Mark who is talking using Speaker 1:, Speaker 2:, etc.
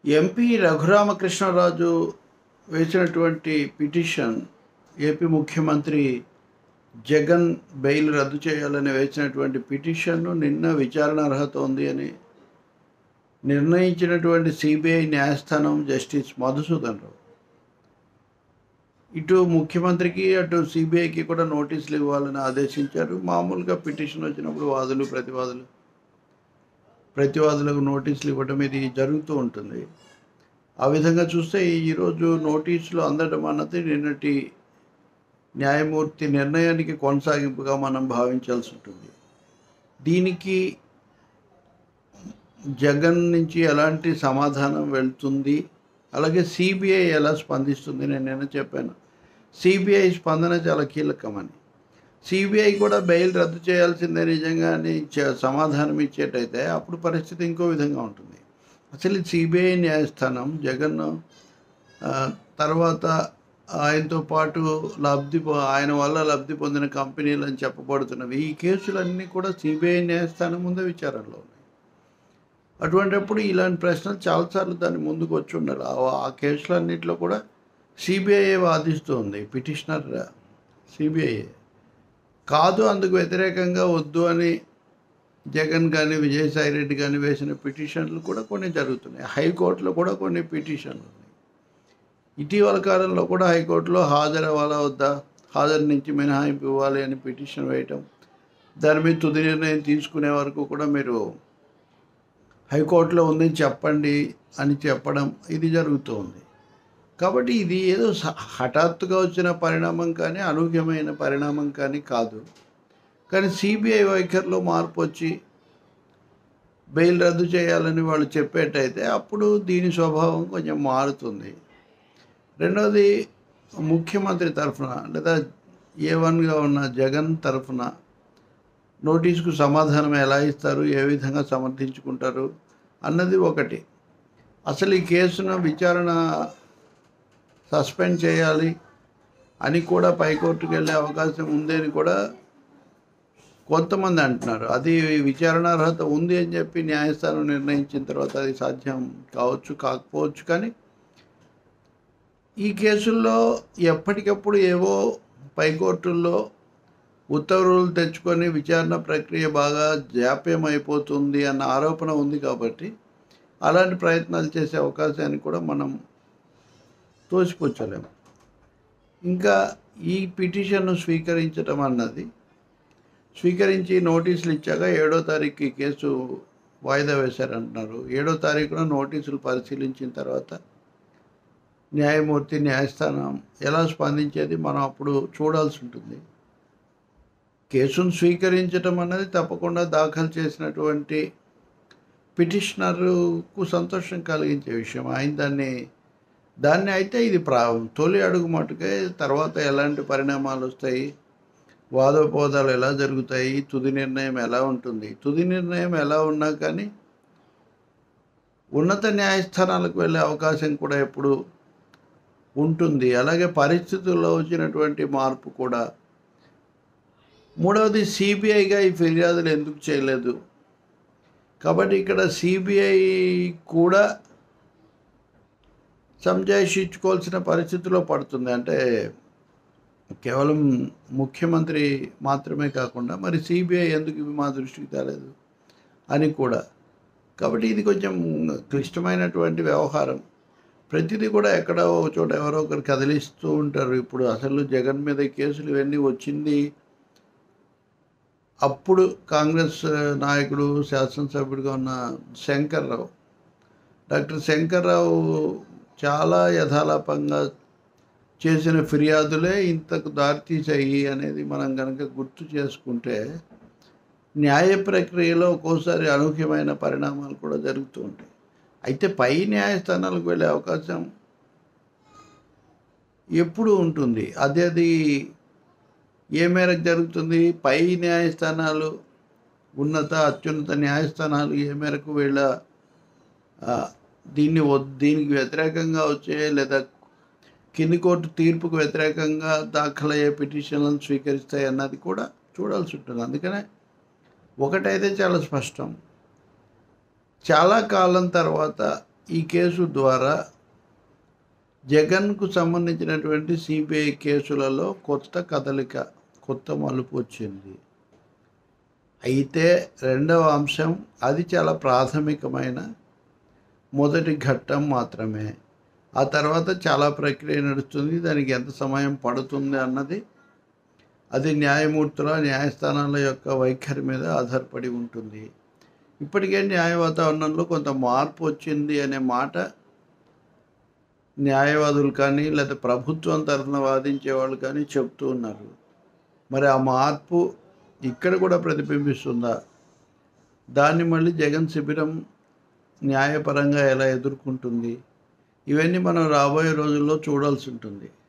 Speaker 1: MP Raghuramakrishnaraju వేసినటువంటి petition AP ముఖ్యమంత్రి Jagan bail రద్దు చేయాలని వేసినటువంటి పిటిషన్ను నిన్న విచారణ అర్హత ఉంది అని నిర్ణయించినటువంటి సిబిఐ న్యాయస్థానం జస్టిస్ మధుసూదన్ రావు ఇటు ముఖ్యమంత్రికి అటు సిబిఐకి కూడా నోటీసులు ఇవ్వాలని ఆదేశించారు మామూలుగా పిటిషన్ వచ్చినప్పుడు వాదులు ప్రతివాదులు ప్రతివాదులకు నోటీసులు ఇవ్వడం ఇది జరుగుతూ ఉంటుంది ఆ విధంగా చూస్తే ఈరోజు నోటీసులు అందడం అన్నది నిన్నటి న్యాయమూర్తి నిర్ణయానికి కొనసాగింపుగా మనం భావించాల్సి ఉంటుంది దీనికి జగన్ నుంచి ఎలాంటి సమాధానం వెళ్తుంది అలాగే సిబిఐ ఎలా స్పందిస్తుంది నేను నిన్న చెప్పాను సిబిఐ స్పందన చాలా కీలకమని సిబిఐ కూడా బెయిల్ రద్దు చేయాల్సిందే నిజంగా అని చ- సమాధానం ఇచ్చేటైతే అప్పుడు పరిస్థితి ఇంకో విధంగా ఉంటుంది అసలు సిబిఐ న్యాయస్థానం జగన్ ఆ, తర్వాత ఆయనతో పాటు లబ్ధి పొ- ఆయన వల్ల లబ్ధి పొందిన కంపెనీలు అని చెప్పబడుతున్నవి ఈ కేసులన్నీ కూడా సిబిఐ న్యాయస్థానం ముందే విచారణలో ఉన్నాయి అటువంటిప్పుడు ఇలాంటి ప్రశ్నలు చాలాసార్లు దాని ముందుకు వచ్చి ఉండాలి ఆ- ఆ కేసులన్నింటిలో కూడా సిబిఐ వాదిస్తుంది పిటిషనర్ సిబిఐ కాదు అందుకు వ్యతిరేకంగా వద్దు అని జగన్ కానీ విజయసాయి రెడ్డి కానీ వేసిన పిటిషన్లు కూడా కొన్ని జరుగుతున్నాయి హైకోర్టులో కూడా కొన్ని పిటిషన్లు ఉన్నాయి ఇటీవల కాలంలో కూడా హైకోర్టులో హాజరు అవ్వాలా వద్దా హాజరు నుంచి మినహాయింపు ఇవ్వాలి అని పిటిషన్ వేయటం దాని మీద తుది నిర్ణయం తీసుకునే వరకు కూడా మీరు హైకోర్టులో ఉందని చెప్పండి అని చెప్పడం ఇది జరుగుతూ ఉంది కాబట్టి ఇది ఏదో స- హఠాత్తుగా వచ్చిన పరిణామం కానీ అనూహ్యమైన పరిణామం కానీ కాదు కానీ సిబిఐ వైఖరిలో మార్పు వచ్చి బెయిల్ రద్దు చేయాలని వాళ్ళు చెప్పేటైతే అప్పుడు దీని స్వభావం కొంచెం మారుతుంది రెండవది ముఖ్యమంత్రి తరఫున లేదా ఏ వన్గా ఉన్న జగన్ తరఫున నోటీసుకు సమాధానం ఎలా ఇస్తారు ఏ విధంగా సమర్థించుకుంటారు అన్నది ఒకటి అసలు ఈ కేసును విచారణ సస్పెండ్ చేయాలి అని కూడా పైకోర్టుకు వెళ్ళే అవకాశం ఉంది అని కూడా కొంతమంది అంటున్నారు అది విచారణ అర్హత ఉంది అని చెప్పి న్యాయస్థానం నిర్ణయించిన తర్వాత అది సాధ్యం కావచ్చు కాకపోవచ్చు కానీ ఈ కేసుల్లో ఎప్పటికప్పుడు ఏవో పైకోర్టుల్లో ఉత్తర్వులు తెచ్చుకొని విచారణ ప్రక్రియ బాగా జాప్యం అయిపోతుంది అన్న ఆరోపణ ఉంది కాబట్టి అలాంటి ప్రయత్నాలు చేసే అవకాశాన్ని కూడా మనం తోసిపుచ్చలేము ఇంకా ఈ పిటిషన్ను స్వీకరించడం అన్నది స్వీకరించి నోటీసులు ఇచ్చాక ఏడో తారీఖు ఈ కేసు వాయిదా వేశారంటున్నారు ఏడో తారీఖున నోటీసులు పరిశీలించిన తర్వాత న్యాయమూర్తి న్యాయస్థానం ఎలా స్పందించేది మనం అప్పుడు చూడాల్సి ఉంటుంది కేసును స్వీకరించడం అనేది తప్పకుండా దాఖలు చేసినటువంటి పిటిషనర్కు సంతోషం కలిగించే విషయం ఆయన దాన్ని దాన్ని అయితే ఇది ప్రా తొలి అడుగు మటుకే తర్వాత ఎలాంటి పరిణామాలు వస్తాయి వాదోపవాదాలు ఎలా జరుగుతాయి తుది నిర్ణయం ఎలా ఉంటుంది తుది నిర్ణయం ఎలా ఉన్నా కానీ ఉన్నత న్యాయస్థానాలకు వెళ్ళే అవకాశం కూడా ఎప్పుడు ఉంటుంది అలాగే పరిస్థితుల్లో వచ్చినటువంటి మార్పు కూడా మూడవది సిబిఐగా ఈ ఫిర్యాదులు ఎందుకు చేయలేదు కాబట్టి ఇక్కడ సిబిఐ కూడా సంజాయిషి ఇచ్చుకోవాల్సిన పరిస్థితిలో పడుతుంది అంటే కేవలం ముఖ్యమంత్రి మాత్రమే కాకుండా మరి సిబిఐ ఎందుకు ఇవి మా దృష్టికి తేలేదు అని కూడా కాబట్టి ఇది కొంచెం క్లిష్టమైనటువంటి వ్యవహారం ప్రతిదీ కూడా ఎక్కడో ఒక చోట ఎవరో ఒకరు కదిలిస్తూ ఉంటారు ఇప్పుడు అసలు జగన్ మీద ఈ కేసులు ఇవన్నీ వచ్చింది అప్పుడు కాంగ్రెస్ నాయకుడు శాసనసభ్యుడిగా ఉన్న శంకర్రావు డాక్టర్ శంకర్రావు చాలా యథాలాపంగా చేసిన ఫిర్యాదులే ఇంతకు దారితీసాయి అనేది మనం కనుక గుర్తు చేసుకుంటే న్యాయ ప్రక్రియలో ఒక్కోసారి అనూహ్యమైన పరిణామాలు కూడా జరుగుతూ ఉంటాయి అయితే పై న్యాయస్థానాలకు వెళ్ళే అవకాశం ఎప్పుడు ఉంటుంది అదే అది ఏ మేరకు జరుగుతుంది పై న్యాయస్థానాలు ఉన్నత అత్యున్నత న్యాయస్థానాలు ఏ మేరకు వీళ్ళ ఆ, దీన్ని వద్- దీనికి వ్యతిరేకంగా వచ్చే లేదా కింది కోర్టు తీర్పుకు వ్యతిరేకంగా దాఖలయ్యే పిటిషన్లను స్వీకరిస్తాయి అన్నది కూడా చూడాల్సి ఉంటుంది అందుకనే ఒకటైతే చాలా స్పష్టం చాలా కాలం తర్వాత ఈ కేసు ద్వారా జగన్కు సంబంధించినటువంటి సిబిఐ కేసులలో కొత్త కదలిక కొత్త మలుపు వచ్చింది అయితే రెండవ అంశం అది చాలా ప్రాథమికమైన మొదటి ఘట్టం మాత్రమే ఆ తర్వాత చాలా ప్రక్రియ నడుస్తుంది దానికి ఎంత సమయం పడుతుంది అన్నది అది న్యాయమూర్తుల న్యాయస్థానాల యొక్క వైఖరి మీద ఆధారపడి ఉంటుంది ఇప్పటికే న్యాయ వాతావరణంలో కొంత మార్పు వచ్చింది అనే మాట న్యాయవాదులు కానీ లేదా ప్రభుత్వం తరఫున వాదించే వాళ్ళు కానీ చెప్తూ ఉన్నారు మరి ఆ మార్పు ఇక్కడ కూడా ప్రతిబింబిస్తుందా దాన్ని మళ్ళీ జగన్ శిబిరం న్యాయపరంగా ఎలా ఎదుర్కొంటుంది ఇవన్నీ మనం రాబోయే రోజుల్లో చూడాల్సి ఉంటుంది